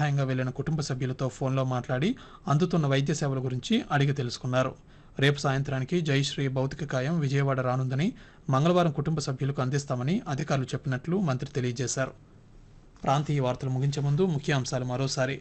సహాయంగా వెళ్లిన కుటుంబ సభ్యులతో ఫోన్లో మాట్లాడి అందుతున్న వైద్య సేవల గురించి అడిగి తెలుసుకున్నారు రేపు సాయంత్రానికి జయశ్రీ భౌతిక కాయం విజయవాడ రానుందని మంగళవారం కుటుంబ సభ్యులకు అందిస్తామని అధికారులు చెప్పినట్లు మంత్రి తెలియజేశారు ప్రాంతీయ వార్తలు ముగించే ముందు ముఖ్యాంశాలు మరోసారి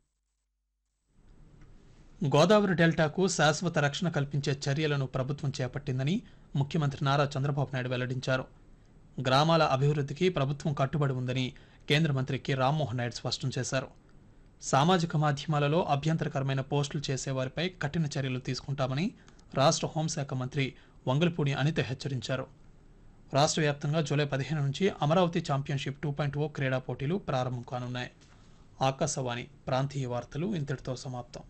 గోదావరి డెల్టాకు శాశ్వత రక్షణ కల్పించే చర్యలను ప్రభుత్వం చేపట్టిందని ముఖ్యమంత్రి నారా చంద్రబాబు నాయుడు వెల్లడించారు గ్రామాల అభివృద్ధికి ప్రభుత్వం కట్టుబడి ఉందని కేంద్ర మంత్రి కె రామ్మోహన్ నాయుడు స్పష్టం చేశారు సామాజిక మాధ్యమాలలో అభ్యంతరకరమైన పోస్టులు చేసేవారిపై కఠిన చర్యలు తీసుకుంటామని రాష్ట్ర హోంశాఖ మంత్రి వంగలపూడి అనిత హెచ్చరించారు రాష్ట్ర వ్యాప్తంగా జూలై పదిహేను నుంచి Amaravati championship two point O క్రీడా పోటీలు ప్రారంభం కానున్నాయి ఆకాశవాణి ప్రాంతీయ వార్తలు ఇంతటితో సమాప్తం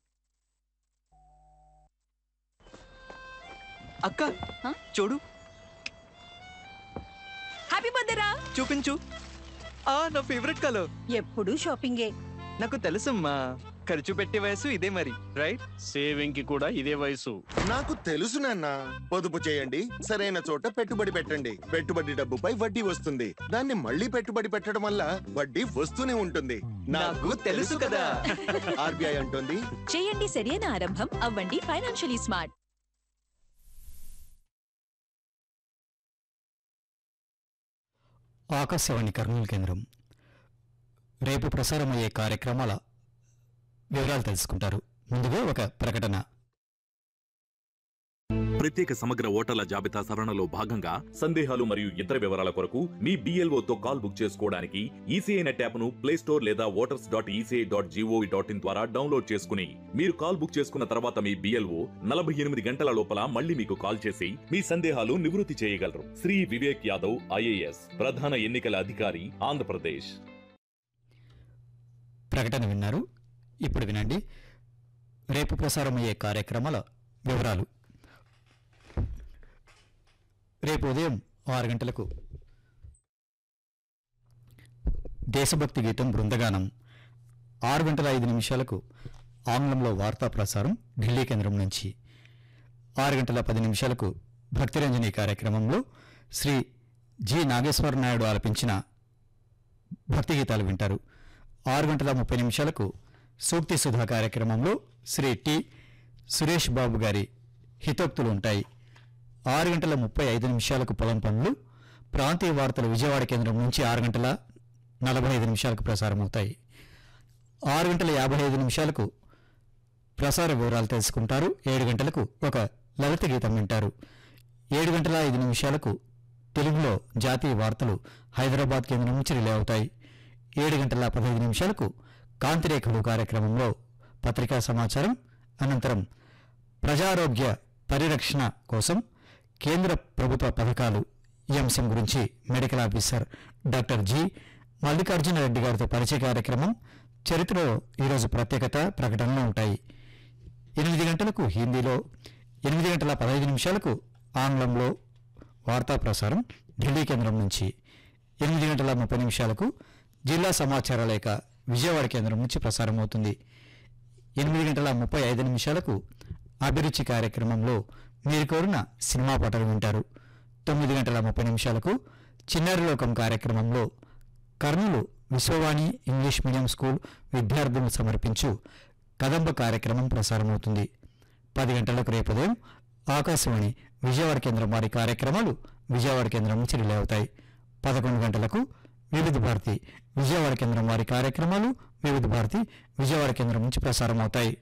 అక్క చూడు హ్యాపీ బర్త్డే రా చూపించు ఆ నా ఫేవరెట్ కలర్ ఎప్పుడు షాపింగే నాకు తెలుసమ్మా ఖర్చు పెట్టే వయసు ఇదే మరి రైట్ సేవింగ్ కి కూడా ఇదే వయసు నాకు తెలుసు నాన్న పొదుపు చేయండి సరైన చోట పెట్టుబడి పెట్టండి పెట్టుబడి డబ్బుపై వడ్డీ వస్తుంది దాన్ని మళ్ళీ పెట్టుబడి పెట్టడం వల్ల వడ్డీ వస్తూనే ఉంటుంది నాకు తెలుసు కదా. ఆర్బీఐ అంటుంది చేయండి సరైన ఆరంభం అవ్వండి ఫైనాన్షియలీ స్మార్ట్ ఆకాశవాణి కర్నూలు కేంద్రం రేపు ప్రసారమయ్యే కార్యక్రమాల వివరాలు తెలుసుకుంటారు ముందుగా ఒక ప్రకటన ప్రత్యేక సమగ్ర ఓటర్ల జాబితా సవరణలో భాగంగా సందేహాలు మరియు ఇతర వివరాల కొరకు మీ BLO తో కాల్ బుక్ చేసుకోవడానికి ఈసీఐ నెట్ యాప్ ను ప్లే స్టోర్ లేదా voters dot ECI dot G O V dot in ద్వారా డౌన్లోడ్ చేసుకుని మీరు కాల్ బుక్ చేసుకున్న తర్వాత మీ బిఎల్ఓ నలభై ఎనిమిది గంటల లోపల మళ్ళీ మీకు కాల్ చేసి మీ సందేహాలు నివృత్తి చేయగలరు శ్రీ వివేక్ యాదవ్ ఐఏఎస్ ప్రధాన ఎన్నికల అధికారి ఆంధ్రప్రదేశ్ ప్రకటన విన్నారు ఇప్పుడు వినండి రేపు ప్రసారమయ్యే కార్యక్రమాల వివరాలు రేపు ఉదయం ఆరు గంటలకు దేశభక్తి గీతం బృందగానం ఆరు గంటల ఐదు నిమిషాలకు ఆంగ్లంలో వార్తా ప్రసారం ఢిల్లీ కేంద్రం నుంచి ఆరు గంటల పది నిమిషాలకు భక్తిరంజని కార్యక్రమంలో శ్రీ జి నాగేశ్వర నాయుడు ఆలపించిన భక్తి గీతాలు వింటారు ఆరు గంటల ముప్పై నిమిషాలకు సూక్తి సుధా కార్యక్రమంలో శ్రీ టి సురేష్ బాబు గారి హితోక్తులు ఉంటాయి ఆరు గంటల ముప్పై ఐదు నిమిషాలకు పొలం పనులు ప్రాంతీయ వార్తలు విజయవాడ కేంద్రం నుంచి ఆరు గంటల నలభై ఐదు నిమిషాలకు ప్రసారమవుతాయి ఆరు గంటల యాభై ఐదు నిమిషాలకు ప్రసార వివరాలు తెలుసుకుంటారు ఏడు గంటలకు ఒక లలిత గీతం వింటారు ఏడు గంటల ఐదు నిమిషాలకు తెలుగులో జాతీయ వార్తలు హైదరాబాద్ కేంద్రం నుంచి రిలే అవుతాయి ఏడు గంటల పదహైదు నిమిషాలకు కాంతిరేఖలు కార్యక్రమంలో పత్రికా సమాచారం అనంతరం ప్రజారోగ్య పరిరక్షణ కోసం కేంద్ర ప్రభుత్వ పథకాలు ఈ అంశం గురించి medical officer doctor G Mallikarjuna Reddy గారితో పరిచయ కార్యక్రమం చరిత్రలో ఈరోజు ప్రత్యేకత ప్రకటనలు ఉంటాయి ఎనిమిది గంటలకు హిందీలో ఎనిమిది గంటల పదహైదు నిమిషాలకు ఆంగ్లంలో వార్తా ప్రసారం ఢిల్లీ కేంద్రం నుంచి ఎనిమిది గంటల ముప్పై నిమిషాలకు జిల్లా సమాచార లేఖ విజయవాడ కేంద్రం నుంచి ప్రసారం అవుతుంది ఎనిమిది గంటల ముప్పై ఐదు నిమిషాలకు అభిరుచి కార్యక్రమంలో మీరు కోరిన సినిమా పాటలు వింటారు తొమ్మిది గంటల ముప్పై నిమిషాలకు చిన్నారి లోకం కార్యక్రమంలో Kurnool Vishwavani English medium school విద్యార్థులు సమర్పించు కదంబ కార్యక్రమం ప్రసారమవుతుంది పది గంటలకు రేపు ఉదయం ఆకాశవాణి విజయవాడ కేంద్రం వారి కార్యక్రమాలు విజయవాడ కేంద్రం నుంచి రిలే అవుతాయి పదకొండు గంటలకు వివిధ భారతి విజయవాడ కేంద్రం వారి కార్యక్రమాలు వివిధ భారతి విజయవాడ కేంద్రం నుంచి ప్రసారం అవుతాయి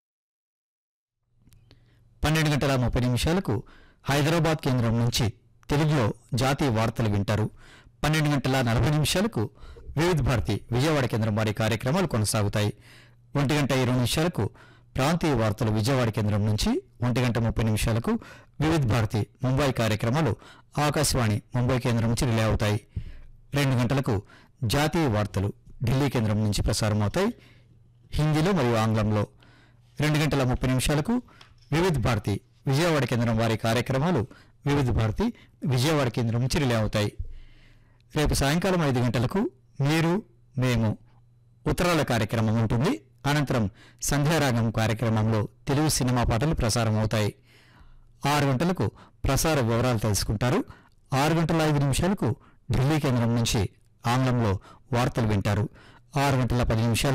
పన్నెండు గంటల ముప్పై నిమిషాలకు హైదరాబాద్ కేంద్రం నుంచి తెలుగులో జాతీయ వార్తలు వింటారు పన్నెండు గంటల నలభై నిమిషాలకు వివిధ భారతి విజయవాడ కేంద్రం వారి కార్యక్రమాలు కొనసాగుతాయి ఒంటి గంట ఇరవై నిమిషాలకు ప్రాంతీయ వార్తలు విజయవాడ కేంద్రం నుంచి ఒంటి గంట ముప్పై నిమిషాలకు వివిధ భారతి ముంబై కార్యక్రమాలు ఆకాశవాణి ముంబై కేంద్రం నుంచి రిలే అవుతాయి రెండు గంటలకు జాతీయ వార్తలు ఢిల్లీ కేంద్రం నుంచి ప్రసారమవుతాయి హిందీలో మరియు ఆంగ్లంలో రెండు గంటల ముప్పై నిమిషాలకు వివిధ భారతి విజయవాడ కేంద్రం వారి కార్యక్రమాలు వివిధ భారతి విజయవాడ కేంద్రం నుంచి రిలే అవుతాయి రేపు సాయంకాలం ఐదు గంటలకు మీరు మేము ఉత్తరాల కార్యక్రమం ఉంటుంది అనంతరం సంధ్యారాగం కార్యక్రమంలో తెలుగు సినిమా పాటలు ప్రసారం అవుతాయి ఆరు గంటలకు ప్రసార వివరాలు తెలుసుకుంటారు ఆరు గంటల ఐదు నిమిషాలకు ఢిల్లీ కేంద్రం నుంచి ఆంగ్లంలో వార్తలు వింటారు ఆరు గంటల పది నిమిషాలు